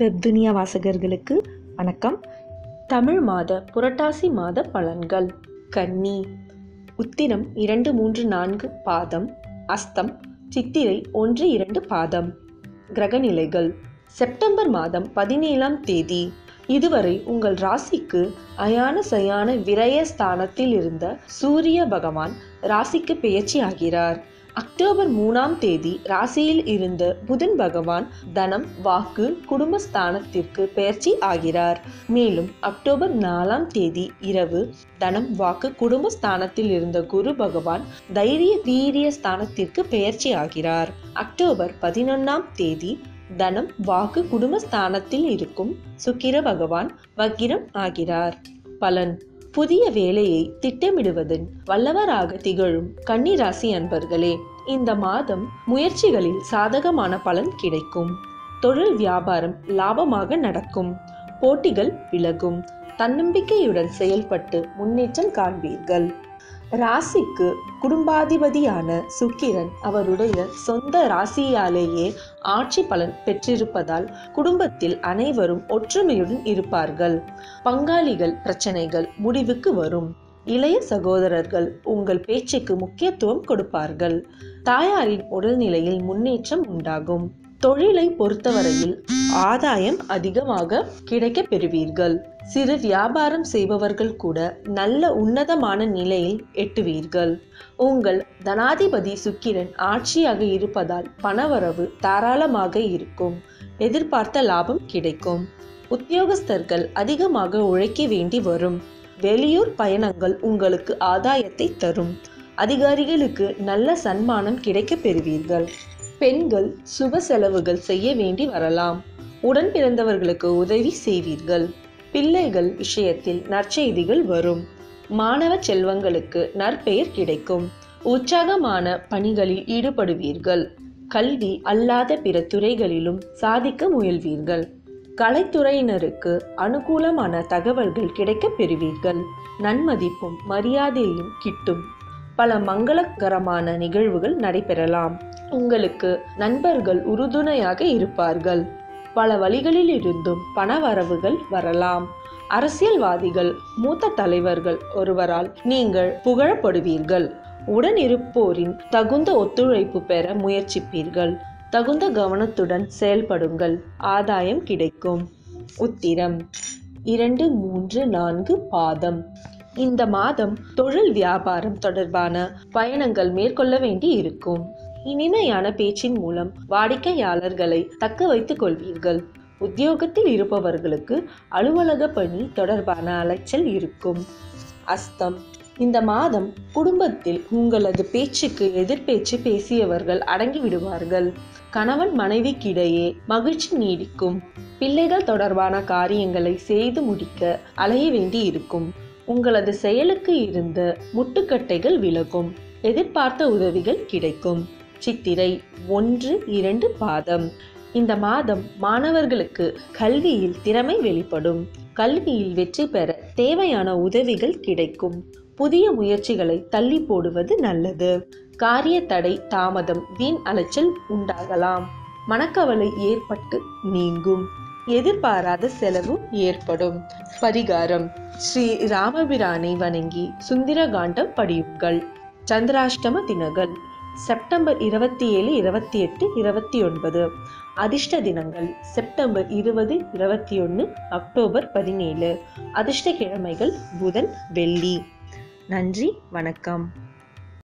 வெப்துனியா வாசகர்களுக்கு வணக்கம் தமிழ் மாத புரட்டாசி மாத பலன்கள் கன்னி உத்திரம் இரண்டு மூன்று நான்கு பாதம் அஸ்தம் சித்திரை ஒன்று இரண்டு பாதம் கிரகநிலைகள் செப்டம்பர் மாதம் பதினேழாம் தேதி இதுவரை உங்கள் ராசிக்கு அயான சயான விரய ஸ்தானத்தில் இருந்த சூரிய பகவான் ராசிக்கு பெயர்ச்சி ஆகிறார் அக்டோபர் மூணாம் தேதி ராசியில் இருந்த புதன் பகவான் தனம் வாக்கு குடும்பஸ்தானத்திற்கு பெயர்ச்சி ஆகிறார் மேலும் அக்டோபர் நாலாம் தேதி இரவு தனம் வாக்கு குடும்பஸ்தானத்தில் இருந்த குரு பகவான் தைரிய வீரிய ஸ்தானத்திற்கு பெயர்ச்சி ஆகிறார் அக்டோபர் பதினொன்னாம் தேதி தனம் வாக்கு குடும்பஸ்தானத்தில் இருக்கும் சுக்கிர பகவான் வக்கிரம் ஆகிறார் பலன் புதிய வேலையை திட்டமிடுவதன் வல்லவராக திகழும் கன்னிராசி அன்பர்களே இந்த மாதம் முயற்சிகளில் சாதகமான பலன் கிடைக்கும் தொழில் வியாபாரம் லாபமாக நடக்கும் போட்டிகள் விலகும் தன்னம்பிக்கையுடன் செயல்பட்டு முன்னேற்றம் காண்பீர்கள் ராசிக்கு குடும்பாதிபதியான சுக்கிரன் அவருடைய சொந்த ராசியாலேயே ஆட்சி பலன் பெற்றிருப்பதால் குடும்பத்தில் அனைவரும் ஒற்றுமையுடன் இருப்பார்கள் பங்காளிகள் பிரச்சனைகள் முடிவுக்கு வரும் இளைய சகோதரர்கள் உங்கள் பேச்சுக்கு முக்கியத்துவம் கொடுப்பார்கள் தாயாரின் உடல்நிலையில் முன்னேற்றம் உண்டாகும் தொழிலை பொறுத்தவரையில் ஆதாயம் அதிகமாக கிடைக்கப் பெறுவீர்கள் சிறு வியாபாரம் செய்பவர்கள் கூட நல்ல உன்னதமான நிலையில் எட்டுவீர்கள் உங்கள் தனாதிபதி சுக்கிரன் ஆட்சியாக இருப்பதால் பணவரவு தாராளமாக இருக்கும் எதிர்பார்த்த லாபம் கிடைக்கும் உத்தியோகஸ்தர்கள் அதிகமாக உழைக்க வேண்டி வரும் வெளியூர் பயணங்கள் உங்களுக்கு ஆதாயத்தை தரும் அதிகாரிகளுக்கு நல்ல சன்மானம் கிடைக்கப் பெறுவீர்கள் பெண்கள் சுப செலவுகள் செய்ய வேண்டி வரலாம் உடன் பிறந்தவர்களுக்கு உதவி செய்வீர்கள் பிள்ளைகள் விஷயத்தில் நற்செய்திகள் வரும் மாணவ செல்வங்களுக்கு நற்பெயர் கிடைக்கும் உற்சாகமான பணிகளில் ஈடுபடுவீர்கள் கல்வி அல்லாத பிற துறைகளிலும் சாதிக்க முயல்வீர்கள் கலைத்துறையினருக்கு அனுகூலமான தகவல்கள் கிடைக்கப் பெறுவீர்கள் நன்மதிப்பும் மரியாதையும் கிட்டும் பல மங்களகரமான நிகழ்வுகள் நடைபெறலாம் உங்களுக்கு நண்பர்கள் உறுதுணையாக இருப்பார்கள் பல வழிகளில் இருந்தும் பணவரவுகள் வரலாம் அரசியல்வாதிகள் மூத்த தலைவர்கள் ஒருவரால் நீங்கள் புகழப்படுவீர்கள் உடன் இருப்போரின் தகுந்த ஒத்துழைப்பு பெற முயற்சிப்பீர்கள் தகுந்த கவனத்துடன் செயல்படுங்கள் ஆதாயம் கிடைக்கும் உத்திரம் இரண்டு மூன்று நான்கு பாதம் இந்த மாதம் தொழில் வியாபாரம் தொடர்பான பயணங்கள் மேற்கொள்ள வேண்டி இருக்கும் இனிமையான பேச்சின் மூலம் வாடிக்கையாளர்களை தக்க வைத்துக் கொள்வீர்கள் உத்தியோகத்தில் இருப்பவர்களுக்கு அலுவலக பணி தொடர்பான அலைச்சல் இருக்கும் அஸ்தம் இந்த மாதம் குடும்பத்தில் உங்களது பேச்சுக்கு எதிர்பேச்சு பேசியவர்கள் அடங்கி விடுவார்கள் கணவன் மனைவிக்கிடையே மகிழ்ச்சி நீடிக்கும் பிள்ளைகள் தொடர்பான காரியங்களை செய்து முடிக்க அலைய வேண்டி இருக்கும் உங்களது செயலுக்கு இருந்த முட்டுக்கட்டைகள் விலகும் எதிர்பார்த்த உதவிகள் கிடைக்கும் சித்திரை ஒன்று இரண்டு பாதம் இந்த மாதம் மாணவர்களுக்கு கல்வியில் திறமை வெளிப்படும் கல்வியில் வெற்றி பெற தேவையான உதவிகள் கிடைக்கும் புதிய முயற்சிகளை தள்ளி போடுவது நல்லது காரிய தடை தாமதம் வீண் அலைச்சல் உண்டாகலாம் மனக்கவலை ஏற்பட்டு நீங்கும் எதிர்பாராத செலவு ஏற்படும் பரிகாரம் ஸ்ரீ ராமபிரானை வணங்கி சுந்தரகாண்டம் படியுங்கள் சந்திராஷ்டம தினங்கள் செப்டம்பர் இருபத்தி ஏழு இருபத்தி எட்டு இருபத்தி ஒன்பது அதிர்ஷ்ட தினங்கள் செப்டம்பர் இருபது இருபத்தி ஒன்று அக்டோபர் பதினேழு அதிர்ஷ்ட கிழமைகள் புதன் வெள்ளி நன்றி வணக்கம்